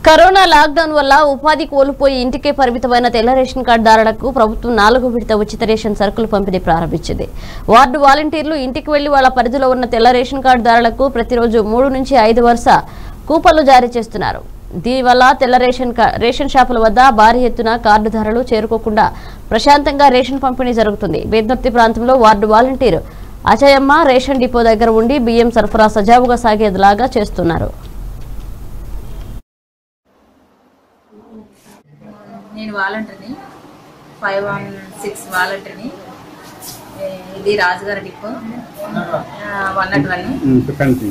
Corona lockdown వల్ల ఉపాధి కోల్పోయి ఇంటికే పరిమితమైన తెల్ల రేషన్ కార్డుదారులకు ప్రభుత్వం నాలుగో విడత ఉచిత రేషన్ సరుకులు పంపిణీ ప్రారంభించింది వార్డు వాలంటీర్లు ఇంటికి వెళ్లి వాళ్ళ పరిధిలో ఉన్న తెల్ల రేషన్ కార్డుదారులకు ప్రతిరోజు మూడు నుంచి ఐదు వరుస కూపన్లు జారీ చేస్తున్నారు దీనివల్ల తెల్ల రేషన్ కా- రేషన్ షాపుల వద్ద భారీ ఎత్తున కార్డుదారులు చేరుకోకుండా ప్రశాంతంగా రేషన్ పంపిణీ జరుగుతుంది బేద్నర్తి ప్రాంతంలో ward volunteer Ajayamma ration depot దగ్గర ఉండి బియ్యం సరఫరా సజావుగా సాగేదిలాగా చేస్తున్నారు నేను వాలంటీర్ని ఫైవ్ వన్ సిక్స్ వాలంటీర్ని ఏ, ఇది రాజుగారి డిపో వన్ నాట్ వన్ చెప్పండి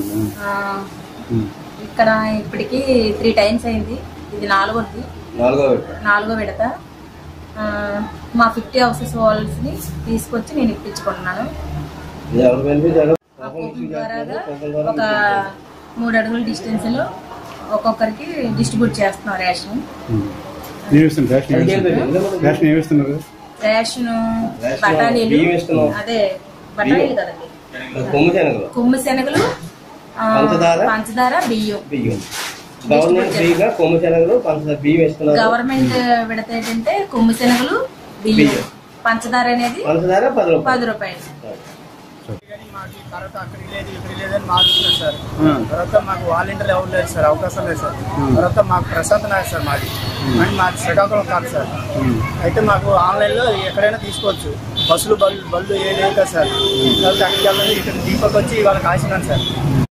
ఇక్కడ ఇప్పటికి త్రీ టైమ్స్ అయింది ఇది నాలుగోది నాలుగో విడత నాలుగో విడత ఆ, మా ఫిఫ్టీ హౌసెస్ వాళ్ళని తీసుకొచ్చి నేను ఇప్పించుకుంటున్నాను ఇది ఎవరు బెనిఫిట్ ఎవరు ఆ కూపన్ ద్వారాగా ఒక మూడు అడుగుల డిస్టెన్స్లో ఒక్కొక్కరికి డిస్ట్రిబ్యూట్ చేస్తున్నాం రేషన్ ఏమిస్తున్నారు రేషన్ ఏమిస్తున్నారు రేషన్ ఏమిస్తున్నారు రేషన్ రేషన్ బఠానీలు బియ్యం ఇస్తున్నాం. అదే బఠానీలు కదండి కొమ్ము శనగలు కొమ్ము శనగలు ఆ, పంచదార? పంచదార బియ్యం బియ్యం గవర్నమెంట్ ఫ్రీగా కొమ్ము శనగలు పంచదార బియ్యం ఇస్తున్నారు గవర్నమెంట్ విడత ఏంటంటే కొమ్ము శనగలు బియ్యం బియ్యం. పంచదార అనేది పంచదార పది రూపాయలు పది రూపాయలు కానీ మాకు ఈ తర్వాత అక్కడికి లేదు ఇక్కడికి లేదని మారుతున్నారు సార్ ఆ. తర్వాత మాకు వాలంటీర్ ఎవరు లేదు సార్ అవకాశం లేదు సార్ తర్వాత మాకు ప్రశాంత్ నాయక్ సార్ మాది అండ్ మాది శ్రీకాకుళం కాదు సార్ అయితే మాకు ఆన్లైన్లో ఎక్కడైనా తీసుకోవచ్చు బస్సులు బళ్ళు బళ్ళు ఏ లేవు కదా సార్ తర్వాత అక్కడికి వెళ్ళాలి ఇక్కడ దీపక్ వచ్చి ఇవాళ కాసినాను సార్